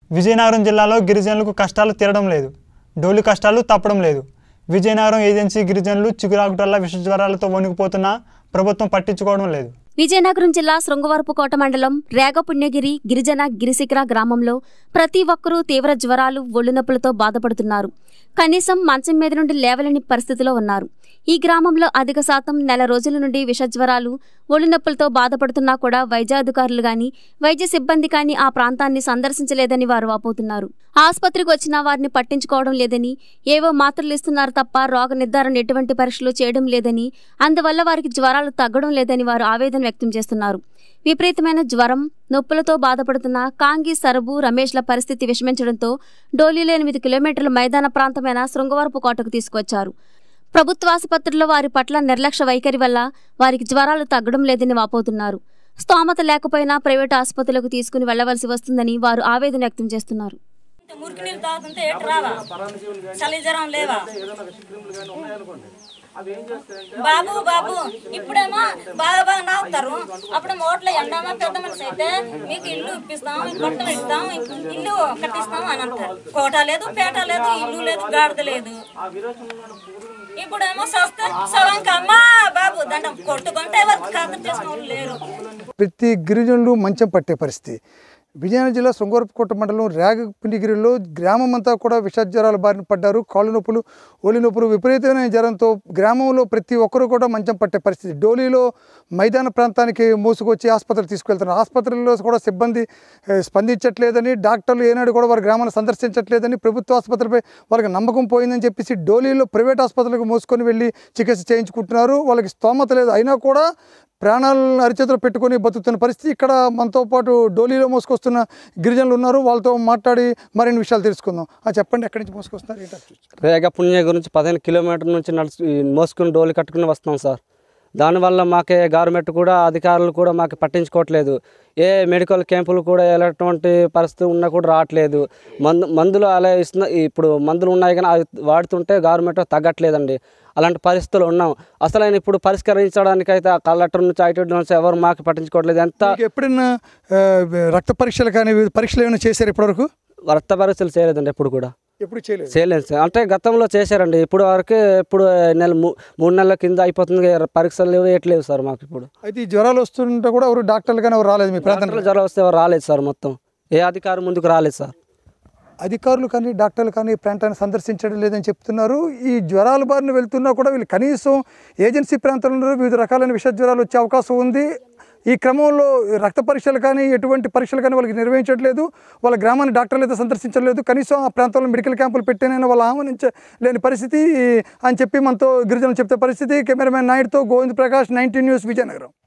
విజయనగరం జిల్లాలో గిరిజనులకు కష్టాలు తీరడం లేదు డోలి కష్టాలు తప్పడం లేదు విజయనగరం ఏజెన్సీ గిరిజనులు చిగురాకుటల్లా విష జ్వరాలతో వణికిపోతున్నా ప్రభుత్వం పట్టించుకోవడం లేదు విజయనగరం జిల్లా శృంగవరపుకోట మండలం రేగపుణ్యగిరి గిరిజన గిరిశిఖర గ్రామంలో ప్రతి ఒక్కరూ తీవ్ర జ్వరాలు ఒళ్ళు నొప్పులతో బాధపడుతున్నారు కనీసం మంచం మీద నుండి లేవలేని పరిస్థితిలో ఉన్నారు ఈ గ్రామంలో అధిక శాతం నెల రోజుల నుండి విష జ్వరాలు ఒళ్ళు నొప్పులతో బాధపడుతున్నా కూడా వైద్యాధికారులు గాని వైద్య సిబ్బంది కానీ ఆ ప్రాంతాన్ని సందర్శించలేదని వారు వాపోతున్నారు ఆసుపత్రికి వచ్చిన వారిని పట్టించుకోవడం లేదని ఏవో మాత్రలు ఇస్తున్నారు తప్ప రోగ నిర్ధారణ ఎటువంటి పరీక్షలు చేయడం లేదని అందువల్ల వారికి జ్వరాలు తగ్గడం లేదని వారు ఆవేదన వ్యక్తం చేస్తున్నారు విపరీతమైన జ్వరం నొప్పులతో బాధపడుతున్న కాంగి సరబు రమేష్ల పరిస్థితి విషమించడంతో డోలీలో ఎనిమిది కిలోమీటర్ల మైదాన ప్రాంతమైన శృంగవరపు కోటకు తీసుకొచ్చారు ప్రభుత్వ ఆసుపత్రుల్లో వారి పట్ల నిర్లక్ష్య వైఖరి వల్ల వారికి జ్వరాలు తగ్గడం లేదని వాపోతున్నారు స్తోమత లేకపోయినా ప్రైవేట్ ఆసుపత్రులకు తీసుకుని వెళ్లవలసి వస్తుందని వారు ఆవేదన వ్యక్తం చేస్తున్నారు మురికి నీళ్ళు తాగుతుంటే ఎటు రావా చలి జ్వరం లేవా బాబు బాబు ఇప్పుడేమో బాగా బాగా నాగుతారు అప్పుడు ఓట్ల ఎండమా పెద్ద మనిషి అయితే మీకు ఇల్లు ఇప్పిస్తాం మీకు బట్టలు ఇస్తాం ఇల్లు కట్టిస్తాం అని అంటారు కోట లేదు పేట లేదు ఇల్లు లేదు గాడిద లేదు ఇప్పుడేమో సస్తే సవంకమ్మా బాబు దండం కొట్టుకుంటే ఎవరికి ఖాతరు చేసిన వాళ్ళు లేరు ప్రతి గిరిజనులు మంచం పట్టే పరిస్థితి విజయనగరం జిల్లా శృంగవరపుకోట మండలం రేగపిండిగిరిలో గ్రామం అంతా కూడా విషజ్వరాల బారిన పడ్డారు కాళ్ళు నొప్పులు ఒలి నొప్పులు విపరీతమైన జ్వరంతో గ్రామంలో ప్రతి ఒక్కరూ కూడా మంచం పట్టే పరిస్థితి డోలీలో మైదాన ప్రాంతానికి మోసుకొచ్చి ఆసుపత్రికి తీసుకెళ్తున్నారు ఆసుపత్రుల్లో కూడా సిబ్బంది ఏ, స్పందించట్లేదని డాక్టర్లు ఏనాడు కూడా వారి గ్రామాన్ని సందర్శించట్లేదని ప్రభుత్వ ఆసుపత్రిపై వాళ్ళకి నమ్మకం పోయిందని చెప్పేసి డోలీలో ప్రైవేట్ ఆసుపత్రులకు మోసుకొని వెళ్ళి చికిత్స చేయించుకుంటున్నారు వాళ్ళకి స్తోమత లేదు అయినా కూడా ప్రాణాలను అరిచేతిలో పెట్టుకొని బతుకుతున్న పరిస్థితి ఇక్కడ మనతో పాటు డోలీలో మోసుకొస్తున్న గిరిజనులు ఉన్నారు వాళ్ళతో మాట్లాడి మరిన్ని విషయాలు తెలుసుకుందాం ఆ చెప్పండి ఎక్కడి నుంచి మోసుకొస్తున్నారు ఏంటో చూసి రేగ పుణ్య గురించి పదిహేను కిలోమీటర్ నుంచి నడుచు ఈ మోసుకుని డోలు కట్టుకుని వస్తాం సార్ దానివల్ల మాకే గవర్నమెంట్ కూడా అధికారులు కూడా మాకు పట్టించుకోవట్లేదు ఏ మెడికల్ క్యాంపులు కూడా ఎలాంటి పరిస్థితి ఉన్నా కూడా రావట్లేదు మందు మందులు అలా ఇస్తున్న ఇప్పుడు మందులు ఉన్నాయి కానీ అవి వాడుతుంటే గవర్నమెంట్ తగ్గట్లేదండి అలాంటి పరిస్థితులు ఉన్నాం అసలు ఆయన ఇప్పుడు పరిష్కరించడానికి అయితే ఆ కలెక్టర్ నుంచి ఐటీ నుంచి ఎవరు మాకు పట్టించుకోవట్లేదు ఎంత మీకు ఎప్పుడైనా ఆ, రక్త పరీక్షలు కానీ వివిధ పరీక్షలు ఏమైనా చేశారు ఇప్పటివరకు రక్త పరీక్షలు చేయలేదండి ఎప్పుడు కూడా ఎప్పుడు చేయలేదు చేయలేదు సార్ అంటే గతంలో చేశారండి ఇప్పుడు వరకు ఇప్పుడు నెల మూ- మూడు నెలల కింద అయిపోతుంది పరీక్షలు లేవు వేయట్లేదు సార్ మాకు ఇప్పుడు అయితే ఈ జ్వరాలు వస్తుంటే కూడా ఎవరు డాక్టర్లు కానీ ఎవరు రాలేదు మీ ప్రాంతంలో డాక్టర్లు జ్వరం వస్తే ఎవరు రాలేదు సార్ మొత్తం ఏ అధికారం ముందుకు రాలేదు సార్ అధికారులు కానీ డాక్టర్లు కానీ ఈ ప్రాంతాన్ని సందర్శించడం లేదని చెప్తున్నారు ఈ జ్వరాల బారిన వెళ్తున్నా కూడా వీళ్ళు కనీసం ఏజెన్సీ ప్రాంతంలో వివిధ రకాలైన విష జ్వరాలు వచ్చే అవకాశం ఉంది ఈ క్రమంలో రక్త పరీక్షలు కానీ ఎటువంటి పరీక్షలు కానీ వాళ్ళకి నిర్వహించట్లేదు వాళ్ళ గ్రామాన్ని డాక్టర్లు అయితే సందర్శించలేదు కనీసం ఆ ప్రాంతంలో మెడికల్ క్యాంపులు పెట్టేనైనా వాళ్ళు ఆహ్వానించలేని పరిస్థితి అని చెప్పి మనతో గిరిజనులు చెప్తే పరిస్థితి కెమెరామెన్ నాయుడుతో గోవింద్ ప్రకాష్ నైన్టీన్ న్యూస్ విజయనగరం